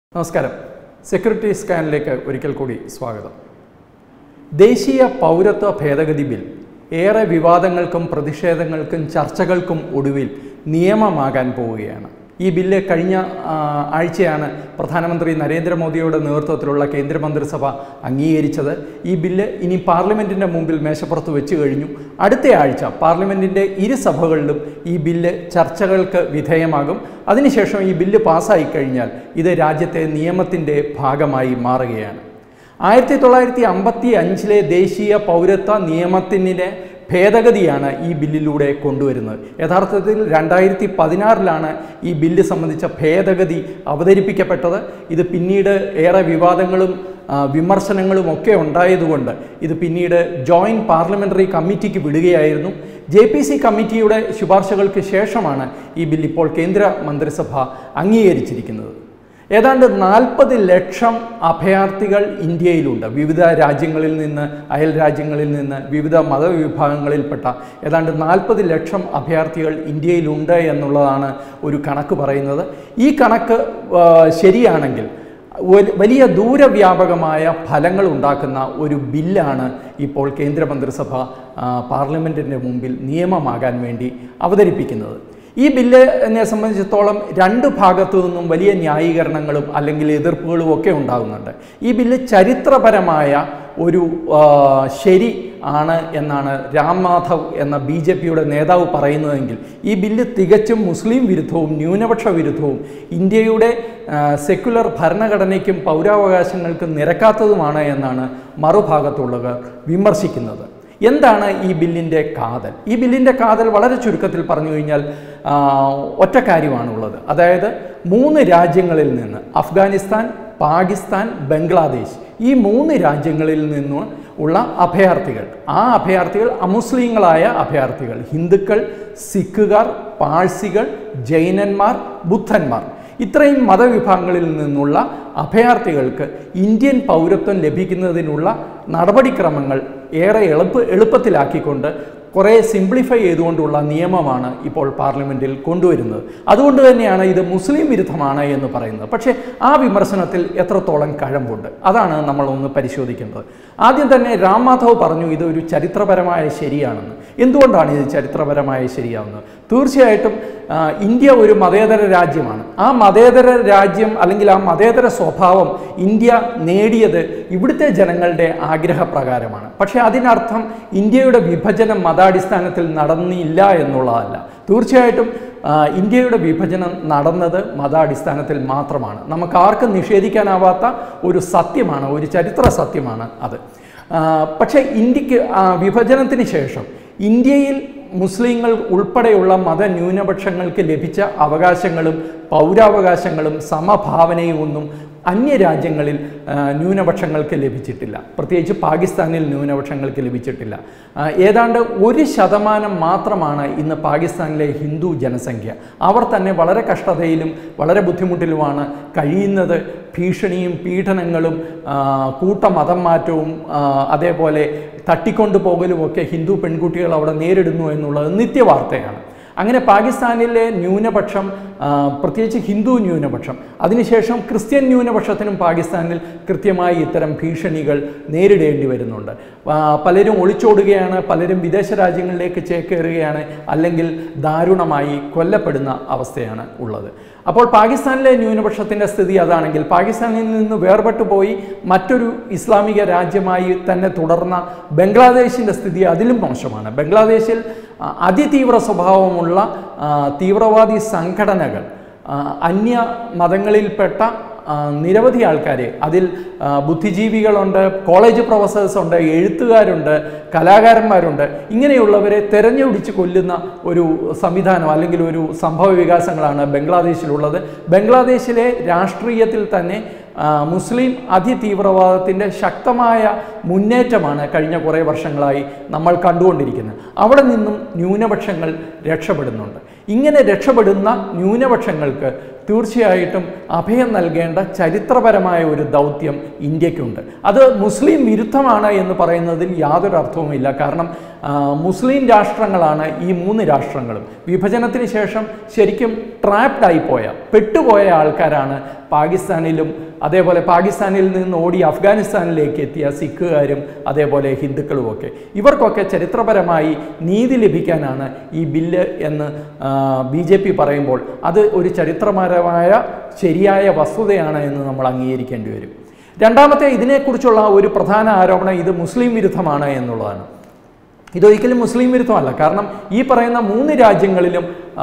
നമസ്കാരം സെക്യൂരിറ്റി സ്കാനിലേക്ക് ഒരിക്കൽ കൂടി സ്വാഗതം ദേശീയ പൗരത്വ ഭേദഗതി ബിൽ ഏറെ വിവാദങ്ങൾക്കും പ്രതിഷേധങ്ങൾക്കും ചർച്ചകൾക്കും ഒടുവിൽ നിയമമാകാൻ പോവുകയാണ് ഈ ബില്ല് കഴിഞ്ഞ ആ, ആഴ്ചയാണ് പ്രധാനമന്ത്രി നരേന്ദ്രമോദിയുടെ നേതൃത്വത്തിലുള്ള കേന്ദ്രമന്ത്രിസഭ അംഗീകരിച്ചത് ഈ ബില്ല് ഇനി പാർലമെൻറ്റിൻ്റെ മുമ്പിൽ മേശപ്പുറത്ത് വെച്ച് കഴിഞ്ഞു അടുത്ത ആഴ്ച പാർലമെൻറ്റിൻ്റെ ഇരു സഭകളിലും ഈ ബില്ല് ചർച്ചകൾക്ക് വിധേയമാകും അതിനുശേഷം ഈ ബില്ല് പാസ്സായി കഴിഞ്ഞാൽ ഇത് രാജ്യത്തെ നിയമത്തിൻ്റെ ഭാഗമായി മാറുകയാണ് ആയിരത്തി തൊള്ളായിരത്തി അമ്പത്തി അഞ്ചിലെ ദേശീയ പൗരത്വ നിയമത്തിൻ്റെ ഭേദഗതിയാണ് ഈ ബില്ലിലൂടെ കൊണ്ടുവരുന്നത് യഥാർത്ഥത്തിൽ രണ്ടായിരത്തി പതിനാറിലാണ് ഈ ബില്ല് സംബന്ധിച്ച ഭേദഗതി അവതരിപ്പിക്കപ്പെട്ടത് ഇത് പിന്നീട് ഏറെ വിവാദങ്ങളും ആ, വിമർശനങ്ങളും ഒക്കെ ഉണ്ടായതുകൊണ്ട് ഇത് പിന്നീട് ജോയിൻറ്റ് പാർലമെൻ്ററി കമ്മിറ്റിക്ക് വിടുകയായിരുന്നു ജെ പി സി കമ്മിറ്റിയുടെ ശുപാർശകൾക്ക് ശേഷമാണ് ഈ ബിൽ ഇപ്പോൾ കേന്ദ്ര മന്ത്രിസഭ അംഗീകരിച്ചിരിക്കുന്നത് ഏതാണ്ട് നാൽപ്പത് ലക്ഷം അഭയാർത്ഥികൾ ഇന്ത്യയിലുണ്ട് വിവിധ രാജ്യങ്ങളിൽ നിന്ന് അയൽ രാജ്യങ്ങളിൽ നിന്ന് വിവിധ മതവിഭാഗങ്ങളിൽപ്പെട്ട ഏതാണ്ട് നാൽപ്പത് ലക്ഷം അഭയാർത്ഥികൾ ഇന്ത്യയിലുണ്ട് എന്നുള്ളതാണ് ഒരു കണക്ക് പറയുന്നത് ഈ കണക്ക് ആ, ശരിയാണെങ്കിൽ ഒരു വലിയ ദൂരവ്യാപകമായ ഫലങ്ങൾ ഉണ്ടാക്കുന്ന ഒരു ബില്ലാണ് ഇപ്പോൾ കേന്ദ്രമന്ത്രിസഭ ആ, പാർലമെൻറ്റിൻ്റെ മുമ്പിൽ നിയമമാകാൻ വേണ്ടി അവതരിപ്പിക്കുന്നത് ഈ ബില്ലിനെ സംബന്ധിച്ചിടത്തോളം രണ്ട് ഭാഗത്തു നിന്നും വലിയ ന്യായീകരണങ്ങളും അല്ലെങ്കിൽ എതിർപ്പുകളും ഒക്കെ ഉണ്ടാകുന്നുണ്ട് ഈ ബില്ല് ചരിത്രപരമായ ഒരു ആ, ശരി ആണ് എന്നാണ് രാം മാധവ് എന്ന ബി ജെ പിയുടെ നേതാവ് പറയുന്നതെങ്കിൽ ഈ ബില്ല് തികച്ചും മുസ്ലിം വിരുദ്ധവും ന്യൂനപക്ഷ വിരുദ്ധവും ഇന്ത്യയുടെ ആ, സെക്യുലർ ഭരണഘടനയ്ക്കും പൗരാവകാശങ്ങൾക്കും നിരക്കാത്തതുമാണ് എന്നാണ് മറുഭാഗത്തുള്ളവർ വിമർശിക്കുന്നത് എന്താണ് ഈ ബില്ലിൻ്റെ കാതൽ ഈ ബില്ലിൻ്റെ കാതൽ വളരെ ചുരുക്കത്തിൽ പറഞ്ഞു കഴിഞ്ഞാൽ ആ, ഒറ്റ കാര്യമാണുള്ളത് അതായത് മൂന്ന് രാജ്യങ്ങളിൽ നിന്ന് അഫ്ഗാനിസ്ഥാൻ പാകിസ്ഥാൻ ബംഗ്ലാദേശ് ഈ മൂന്ന് രാജ്യങ്ങളിൽ നിന്ന് ഉള്ള അഭയാർത്ഥികൾ ആ അഭയാർത്ഥികൾ അമുസ്ലിങ്ങളായ അഭയാർത്ഥികൾ ഹിന്ദുക്കൾ സിഖുകാർ പാഴ്സികൾ ജൈനന്മാർ ബുദ്ധന്മാർ ഇത്രയും മതവിഭാഗങ്ങളിൽ നിന്നുള്ള അഭയാർത്ഥികൾക്ക് ഇന്ത്യൻ പൗരത്വം ലഭിക്കുന്നതിനുള്ള നടപടിക്രമങ്ങൾ ഏറെ എളുപ്പ എളുപ്പത്തിലാക്കിക്കൊണ്ട് കുറേ സിംപ്ലിഫൈ ചെയ്തുകൊണ്ടുള്ള നിയമമാണ് ഇപ്പോൾ പാർലമെൻറ്റിൽ കൊണ്ടുവരുന്നത് അതുകൊണ്ട് തന്നെയാണ് ഇത് മുസ്ലിം വിരുദ്ധമാണ് എന്ന് പറയുന്നത് പക്ഷേ ആ വിമർശനത്തിൽ എത്രത്തോളം കഴമ്പുണ്ട് അതാണ് നമ്മൾ ഒന്ന് പരിശോധിക്കേണ്ടത് ആദ്യം തന്നെ രാം മാധവ് പറഞ്ഞു ഇത് ഒരു ചരിത്രപരമായ ശരിയാണെന്ന് എന്തുകൊണ്ടാണ് ഇത് ചരിത്രപരമായ ശരിയാവുന്നത് തീർച്ചയായിട്ടും ആ, ഇന്ത്യ ഒരു മതേതര രാജ്യമാണ് ആ മതേതര രാജ്യം അല്ലെങ്കിൽ ആ മതേതര സ്വഭാവം ഇന്ത്യ നേടിയത് ഇവിടുത്തെ ജനങ്ങളുടെ ആഗ്രഹപ്രകാരമാണ് പക്ഷേ അതിനർത്ഥം ഇന്ത്യയുടെ വിഭജനം മതാടിസ്ഥാനത്തിൽ നടന്നില്ല എന്നുള്ളതല്ല തീർച്ചയായിട്ടും ആ, ഇന്ത്യയുടെ വിഭജനം നടന്നത് മതാടിസ്ഥാനത്തിൽ മാത്രമാണ് നമുക്ക് ആർക്കും നിഷേധിക്കാനാവാത്ത ഒരു സത്യമാണ് ഒരു ചരിത്ര സത്യമാണ് അത് ആ, പക്ഷേ ഇന്ത്യക്ക് ആ, വിഭജനത്തിന് ശേഷം ഇന്ത്യയിൽ മുസ്ലിങ്ങൾ ഉൾപ്പെടെയുള്ള മതന്യൂനപക്ഷങ്ങൾക്ക് ലഭിച്ച അവകാശങ്ങളും പൗരാവകാശങ്ങളും സമഭാവനയും ഒന്നും അന്യരാജ്യങ്ങളിൽ ആ, ന്യൂനപക്ഷങ്ങൾക്ക് ലഭിച്ചിട്ടില്ല പ്രത്യേകിച്ച് പാകിസ്ഥാനിൽ ന്യൂനപക്ഷങ്ങൾക്ക് ലഭിച്ചിട്ടില്ല ആ, ഏതാണ്ട് ഒരു ശതമാനം മാത്രമാണ് ഇന്ന് പാകിസ്ഥാനിലെ ഹിന്ദു ജനസംഖ്യ അവർ തന്നെ വളരെ കഷ്ടതയിലും വളരെ ബുദ്ധിമുട്ടിലുമാണ് കഴിയുന്നത് ഭീഷണിയും പീഡനങ്ങളും ആ, കൂട്ടമതം മാറ്റവും ആ, അതേപോലെ തട്ടിക്കൊണ്ടുപോകലും ഒക്കെ ഹിന്ദു പെൺകുട്ടികൾ അവിടെ നേരിടുന്നു എന്നുള്ളത് നിത്യവാർത്തയാണ് അങ്ങനെ പാകിസ്ഥാനിലെ ന്യൂനപക്ഷം ആ, പ്രത്യേകിച്ച് ഹിന്ദു ന്യൂനപക്ഷം അതിനുശേഷം ക്രിസ്ത്യൻ ന്യൂനപക്ഷത്തിനും പാകിസ്ഥാനിൽ കൃത്യമായി ഇത്തരം ഭീഷണികൾ നേരിടേണ്ടി വരുന്നുണ്ട് ആ, പലരും ഒളിച്ചോടുകയാണ് പലരും വിദേശ രാജ്യങ്ങളിലേക്ക് ചേക്കേറുകയാണ് അല്ലെങ്കിൽ ദാരുണമായി കൊല്ലപ്പെടുന്ന അവസ്ഥയാണ് ഉള്ളത് അപ്പോൾ പാകിസ്ഥാനിലെ ന്യൂനപക്ഷത്തിൻ്റെ സ്ഥിതി അതാണെങ്കിൽ പാകിസ്ഥാനിൽ നിന്ന് വേർപെട്ടു പോയി മറ്റൊരു ഇസ്ലാമിക രാജ്യമായി തന്നെ തുടർന്ന ബംഗ്ലാദേശിൻ്റെ സ്ഥിതി അതിലും മോശമാണ് ബംഗ്ലാദേശിൽ ആ, അതിതീവ്ര സ്വഭാവമുള്ള ആ, തീവ്രവാദി സംഘടനകൾ ആ, അന്യ മതങ്ങളിൽപ്പെട്ട ആ, നിരവധി ആൾക്കാരെ അതിൽ ആ, ബുദ്ധിജീവികളുണ്ട് കോളേജ് പ്രൊഫസേഴ്സ് ഉണ്ട് എഴുത്തുകാരുണ്ട് കലാകാരന്മാരുണ്ട് ഇങ്ങനെയുള്ളവരെ തെരഞ്ഞുപിടിച്ച് കൊല്ലുന്ന ഒരു സംവിധാനം അല്ലെങ്കിൽ ഒരു സംഭവ വികാസങ്ങളാണ് ബംഗ്ലാദേശിലുള്ളത് ബംഗ്ലാദേശിലെ രാഷ്ട്രീയത്തിൽ തന്നെ ആ, മുസ്ലിം അതിതീവ്രവാദത്തിൻ്റെ ശക്തമായ മുന്നേറ്റമാണ് കഴിഞ്ഞ കുറേ വർഷങ്ങളായി നമ്മൾ കണ്ടുകൊണ്ടിരിക്കുന്നത് അവിടെ നിന്നും ന്യൂനപക്ഷങ്ങൾ രക്ഷപ്പെടുന്നുണ്ട് ഇങ്ങനെ രക്ഷപ്പെടുന്ന ന്യൂനപക്ഷങ്ങൾക്ക് തീർച്ചയായിട്ടും അഭയം നൽകേണ്ട ചരിത്രപരമായ ഒരു ദൗത്യം ഇന്ത്യക്കുണ്ട് അത് മുസ്ലിം വിരുദ്ധമാണ് എന്ന് പറയുന്നതിൽ യാതൊരു അർത്ഥവുമില്ല കാരണം ആ, മുസ്ലിം രാഷ്ട്രങ്ങളാണ് ഈ മൂന്ന് രാഷ്ട്രങ്ങളും വിഭജനത്തിന് ശേഷം ശരിക്കും ട്രാപ്ഡ് ആയിപ്പോയ പെട്ടുപോയ ആൾക്കാരാണ് പാകിസ്ഥാനിലും അതേപോലെ പാകിസ്ഥാനിൽ നിന്ന് ഓടി അഫ്ഗാനിസ്ഥാനിലേക്ക് എത്തിയ സിഖുകാരും അതേപോലെ ഹിന്ദുക്കളുമൊക്കെ ഇവർക്കൊക്കെ ചരിത്രപരമായി നീതി ലഭിക്കാനാണ് ഈ ബില്ല് എന്ന് ബി ജെ പി പറയുമ്പോൾ അത് ഒരു ചരിത്രപരമായ ശരിയായ വസ്തുതയാണ് എന്ന് നമ്മൾ അംഗീകരിക്കേണ്ടി വരും രണ്ടാമത്തെ ഇതിനെക്കുറിച്ചുള്ള ഒരു പ്രധാന ആരോപണം ഇത് മുസ്ലിം വിരുദ്ധമാണ് എന്നുള്ളതാണ് ഇതൊരിക്കലും മുസ്ലിം വിരുദ്ധമല്ല കാരണം ഈ പറയുന്ന മൂന്ന് രാജ്യങ്ങളിലും ആ,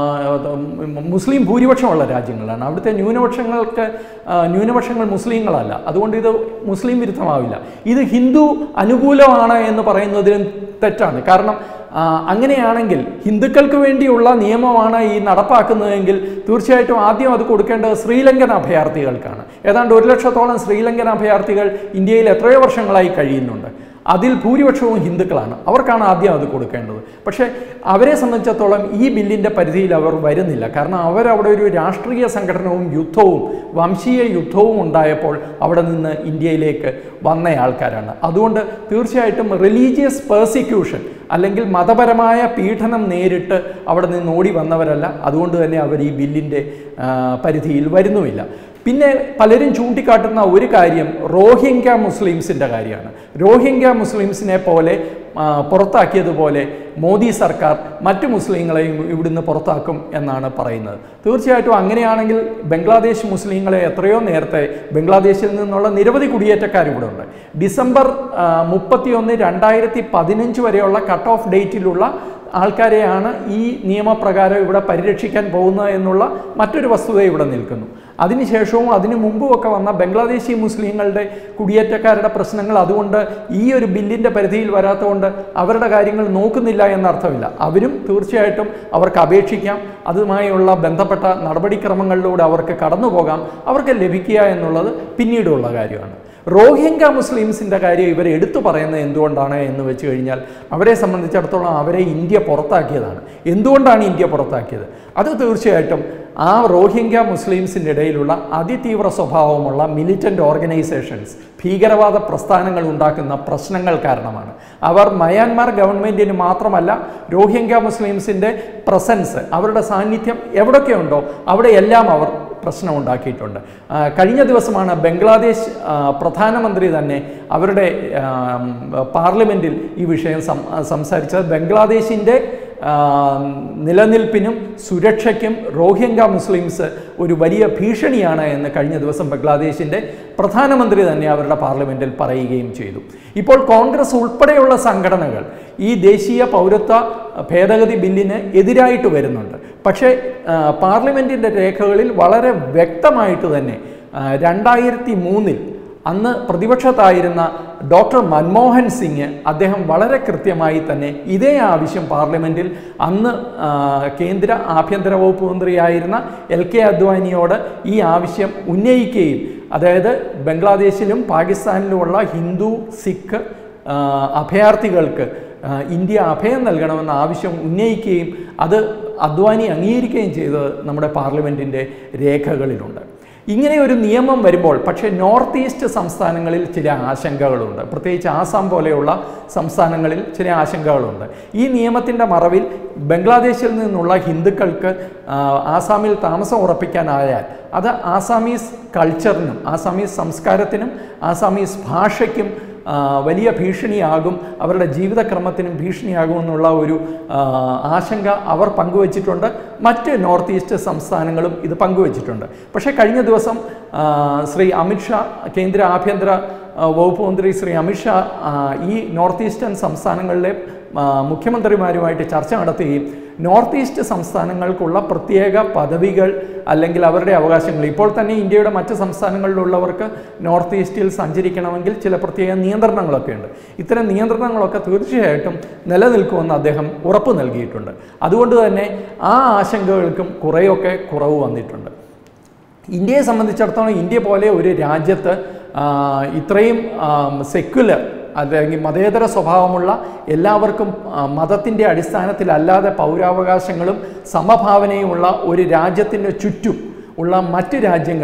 മുസ്ലിം ഭൂരിപക്ഷമുള്ള രാജ്യങ്ങളാണ് അവിടുത്തെ ന്യൂനപക്ഷങ്ങൾക്ക് ആ, ന്യൂനപക്ഷങ്ങൾ മുസ്ലിങ്ങളല്ല അതുകൊണ്ട് ഇത് മുസ്ലിം വിരുദ്ധമാവില്ല ഇത് ഹിന്ദു അനുകൂലമാണ് എന്ന് പറയുന്നതിലും തെറ്റാണ് കാരണം ആ, അങ്ങനെയാണെങ്കിൽ ഹിന്ദുക്കൾക്ക് വേണ്ടിയുള്ള നിയമമാണ് ഈ നടപ്പാക്കുന്നതെങ്കിൽ തീർച്ചയായിട്ടും ആദ്യം അത് കൊടുക്കേണ്ടത് ശ്രീലങ്കൻ അഭയാർത്ഥികൾക്കാണ് ഏതാണ്ട് ഒരു ലക്ഷത്തോളം ശ്രീലങ്കൻ അഭയാർത്ഥികൾ ഇന്ത്യയിൽ എത്രയോ വർഷങ്ങളായി കഴിയുന്നുണ്ട് അതിൽ ഭൂരിപക്ഷവും ഹിന്ദുക്കളാണ് അവർക്കാണ് ആദ്യം അത് കൊടുക്കേണ്ടത് പക്ഷേ അവരെ സംബന്ധിച്ചിടത്തോളം ഈ ബില്ലിൻ്റെ പരിധിയിൽ അവർ വരുന്നില്ല കാരണം അവരവിടെ ഒരു രാഷ്ട്രീയ സംഘടനവും യുദ്ധവും വംശീയ യുദ്ധവും ഉണ്ടായപ്പോൾ അവിടെ നിന്ന് ഇന്ത്യയിലേക്ക് വന്ന ആൾക്കാരാണ് അതുകൊണ്ട് തീർച്ചയായിട്ടും റിലീജിയസ് പേഴ്സിക്യൂഷൻ അല്ലെങ്കിൽ മതപരമായ പീഡനം നേരിട്ട് അവിടെ നിന്ന് ഓടി വന്നവരല്ല അതുകൊണ്ട് തന്നെ അവർ ഈ ബില്ലിൻ്റെ ആ, പരിധിയിൽ വരുന്നുമില്ല പിന്നെ പലരും ചൂണ്ടിക്കാട്ടുന്ന ഒരു കാര്യം റോഹിംഗ്യ മുസ്ലിംസിൻ്റെ കാര്യമാണ് റോഹിംഗ്യ മുസ്ലിംസിനെ പോലെ ആ, പുറത്താക്കിയതുപോലെ മോദി സർക്കാർ മറ്റു മുസ്ലിങ്ങളെയും ഇവിടുന്ന് പുറത്താക്കും എന്നാണ് പറയുന്നത് തീർച്ചയായിട്ടും അങ്ങനെയാണെങ്കിൽ ബംഗ്ലാദേശ് മുസ്ലിങ്ങളെ എത്രയോ നേരത്തെ ബംഗ്ലാദേശിൽ നിന്നുള്ള നിരവധി കുടിയേറ്റക്കാർ ഇവിടെ ഉണ്ട് ഡിസംബർ മുപ്പത്തിയൊന്ന് രണ്ടായിരത്തി പതിനഞ്ച് വരെയുള്ള കട്ട് ഓഫ് ഡേറ്റിലുള്ള ആൾക്കാരെയാണ് ഈ നിയമപ്രകാരം ഇവിടെ പരിരക്ഷിക്കാൻ പോകുന്നത് എന്നുള്ള മറ്റൊരു വസ്തുത ഇവിടെ നിൽക്കുന്നു അതിനുശേഷവും അതിനു മുമ്പുമൊക്കെ വന്ന ബംഗ്ലാദേശി മുസ്ലിങ്ങളുടെ കുടിയേറ്റക്കാരുടെ പ്രശ്നങ്ങൾ അതുകൊണ്ട് ഈ ഒരു ബില്ലിൻ്റെ പരിധിയിൽ വരാത്തതുകൊണ്ട് അവരുടെ കാര്യങ്ങൾ നോക്കുന്നില്ല എന്നർത്ഥമില്ല അവരും തീർച്ചയായിട്ടും അവർക്ക് അപേക്ഷിക്കാം അതുമായുള്ള ബന്ധപ്പെട്ട നടപടിക്രമങ്ങളിലൂടെ അവർക്ക് കടന്നു പോകാം അവർക്ക് ലഭിക്കുക എന്നുള്ളത് പിന്നീടുള്ള കാര്യമാണ് റോഹിംഗ്യ മുസ്ലിംസിൻ്റെ കാര്യം ഇവർ എടുത്തു പറയുന്നത് എന്തുകൊണ്ടാണ് എന്ന് വെച്ച് കഴിഞ്ഞാൽ അവരെ സംബന്ധിച്ചിടത്തോളം അവരെ ഇന്ത്യ പുറത്താക്കിയതാണ് എന്തുകൊണ്ടാണ് ഇന്ത്യ പുറത്താക്കിയത് അത് തീർച്ചയായിട്ടും ആ റോഹിംഗ്യ മുസ്ലിംസിൻ്റെ ഇടയിലുള്ള അതിതീവ്ര സ്വഭാവമുള്ള മിലിറ്റൻ്റ് ഓർഗനൈസേഷൻസ് ഭീകരവാദ പ്രസ്ഥാനങ്ങൾ ഉണ്ടാക്കുന്ന പ്രശ്നങ്ങൾ കാരണമാണ് അവർ മയാൻമാർ ഗവൺമെൻറ്റിന് മാത്രമല്ല റോഹിംഗ്യ മുസ്ലിംസിൻ്റെ പ്രസൻസ് അവരുടെ സാന്നിധ്യം എവിടെയൊക്കെയുണ്ടോ അവിടെയെല്ലാം അവർ പ്രശ്നം ഉണ്ടാക്കിയിട്ടുണ്ട് ആ, കഴിഞ്ഞ ദിവസമാണ് ബംഗ്ലാദേശ് ആ, പ്രധാനമന്ത്രി തന്നെ അവരുടെ ആ, പാർലമെൻറ്റിൽ ഈ വിഷയം സം സംസാരിച്ചത് ബംഗ്ലാദേശിൻ്റെ ആ, നിലനിൽപ്പിനും സുരക്ഷയ്ക്കും റോഹിംഗ്യ മുസ്ലിംസ് ഒരു വലിയ ഭീഷണിയാണ് എന്ന് കഴിഞ്ഞ ദിവസം ബംഗ്ലാദേശിൻ്റെ പ്രധാനമന്ത്രി തന്നെ അവരുടെ പാർലമെൻറ്റിൽ പറയുകയും ചെയ്തു ഇപ്പോൾ കോൺഗ്രസ് ഉൾപ്പെടെയുള്ള സംഘടനകൾ ഈ ദേശീയ പൗരത്വ ഭേദഗതി ബില്ലിന് എതിരായിട്ട് വരുന്നുണ്ട് പക്ഷേ ആ, പാർലമെൻറ്റിൻ്റെ രേഖകളിൽ വളരെ വ്യക്തമായിട്ട് തന്നെ ആ, രണ്ടായിരത്തി മൂന്നിൽ അന്ന് പ്രതിപക്ഷത്തായിരുന്ന ഡോക്ടർ മൻമോഹൻ സിംഗ് അദ്ദേഹം വളരെ കൃത്യമായി തന്നെ ഇതേ ആവശ്യം പാർലമെൻറ്റിൽ അന്ന് ആ, കേന്ദ്ര ആഭ്യന്തര വകുപ്പ് മന്ത്രിയായിരുന്ന എൽ കെ അദ്വാനിയോട് ഈ ആവശ്യം ഉന്നയിക്കുകയും അതായത് ബംഗ്ലാദേശിലും പാകിസ്ഥാനിലുമുള്ള ഹിന്ദു സിഖ് ആ, അഭയാർത്ഥികൾക്ക് ആ, ഇന്ത്യ അഭയം നൽകണമെന്ന ആവശ്യം ഉന്നയിക്കുകയും അത് അദ്വാനി അംഗീകരിക്കുകയും ചെയ്തത് നമ്മുടെ പാർലമെൻറ്റിൻ്റെ രേഖകളിലുണ്ട് ഇങ്ങനെ ഒരു നിയമം വരുമ്പോൾ പക്ഷേ നോർത്ത് ഈസ്റ്റ് സംസ്ഥാനങ്ങളിൽ ചില ആശങ്കകളുണ്ട് പ്രത്യേകിച്ച് ആസാം പോലെയുള്ള സംസ്ഥാനങ്ങളിൽ ചില ആശങ്കകളുണ്ട് ഈ നിയമത്തിൻ്റെ മറവിൽ ബംഗ്ലാദേശിൽ നിന്നുള്ള ഹിന്ദുക്കൾക്ക് ആ, ആസാമിൽ താമസം ഉറപ്പിക്കാനായാൽ അത് ആസാമീസ് കൾച്ചറിനും ആസാമീസ് സംസ്കാരത്തിനും ആസാമീസ് ഭാഷയ്ക്കും ആ, വലിയ ഭീഷണിയാകും അവരുടെ ജീവിതക്രമത്തിനും ഭീഷണിയാകുമെന്നുള്ള ഒരു ആ, ആശങ്ക അവർ പങ്കുവച്ചിട്ടുണ്ട് മറ്റ് നോർത്ത് ഈസ്റ്റ് സംസ്ഥാനങ്ങളും ഇത് പങ്കുവച്ചിട്ടുണ്ട് പക്ഷേ കഴിഞ്ഞ ദിവസം ആ, ശ്രീ അമിത്ഷാ കേന്ദ്ര ആഭ്യന്തര ആ, വകുപ്പ് മന്ത്രി ശ്രീ അമിത്ഷാ ആ, ഈ നോർത്ത് ഈസ്റ്റേൺ സംസ്ഥാനങ്ങളിലെ ആ, മുഖ്യമന്ത്രിമാരുമായിട്ട് ചർച്ച നടത്തുകയും നോർത്ത് ഈസ്റ്റ് സംസ്ഥാനങ്ങൾക്കുള്ള പ്രത്യേക പദവികൾ അല്ലെങ്കിൽ അവരുടെ അവകാശങ്ങൾ ഇപ്പോൾ തന്നെ ഇന്ത്യയുടെ മറ്റ് സംസ്ഥാനങ്ങളിലുള്ളവർക്ക് നോർത്ത് ഈസ്റ്റിൽ സഞ്ചരിക്കണമെങ്കിൽ ചില പ്രത്യേക നിയന്ത്രണങ്ങളൊക്കെ ഉണ്ട് ഇത്തരം നിയന്ത്രണങ്ങളൊക്കെ തീർച്ചയായിട്ടും നിലനിൽക്കുമെന്ന് അദ്ദേഹം ഉറപ്പ് നൽകിയിട്ടുണ്ട് അതുകൊണ്ട് തന്നെ ആ ആശങ്കകൾക്കും കുറേയൊക്കെ കുറവ് വന്നിട്ടുണ്ട് ഇന്ത്യയെ സംബന്ധിച്ചിടത്തോളം ഇന്ത്യ പോലെ ഒരു രാജ്യത്ത് ആ, ഇത്രയും സെക്യുലർ അല്ലെങ്കിൽ മതേതര സ്വഭാവമുള്ള എല്ലാവർക്കും മതത്തിൻ്റെ അടിസ്ഥാനത്തിലല്ലാതെ പൗരാവകാശങ്ങളും സമഭാവനയുമുള്ള ഒരു രാജ്യത്തിൻ്റെ ചുറ്റും ഉള്ള മറ്റ് രാജ്യങ്ങളിൽ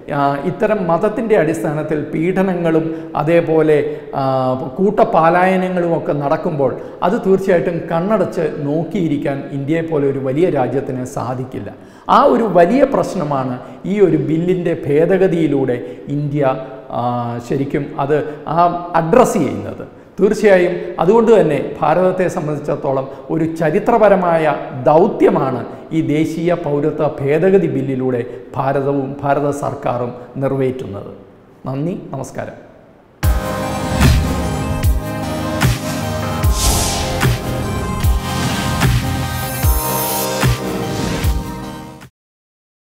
ആ, ഇത്തരം മതത്തിൻ്റെ അടിസ്ഥാനത്തിൽ പീഡനങ്ങളും അതേപോലെ ആ, കൂട്ടപാലായനങ്ങളും ഒക്കെ നടക്കുമ്പോൾ അത് തീർച്ചയായിട്ടും കണ്ണടച്ച് നോക്കിയിരിക്കാൻ ഇന്ത്യയെ പോലെ ഒരു വലിയ രാജ്യത്തിന് സാധിക്കില്ല ആ ഒരു വലിയ പ്രശ്നമാണ് ഈ ഒരു ബില്ലിൻ്റെ ഭേദഗതിയിലൂടെ ഇന്ത്യ ആ, ശരിക്കും അത് ആ അഡ്രസ്സ് ചെയ്യുന്നത് തീർച്ചയായും അതുകൊണ്ട് തന്നെ ഭാരതത്തെ സംബന്ധിച്ചിടത്തോളം ഒരു ചരിത്രപരമായ ദൗത്യമാണ് ഈ ദേശീയ പൗരത്വ ഭേദഗതി ബില്ലിലൂടെ ഭാരതവും ഭാരത സർക്കാരും നിറവേറ്റുന്നത് നന്ദി നമസ്കാരം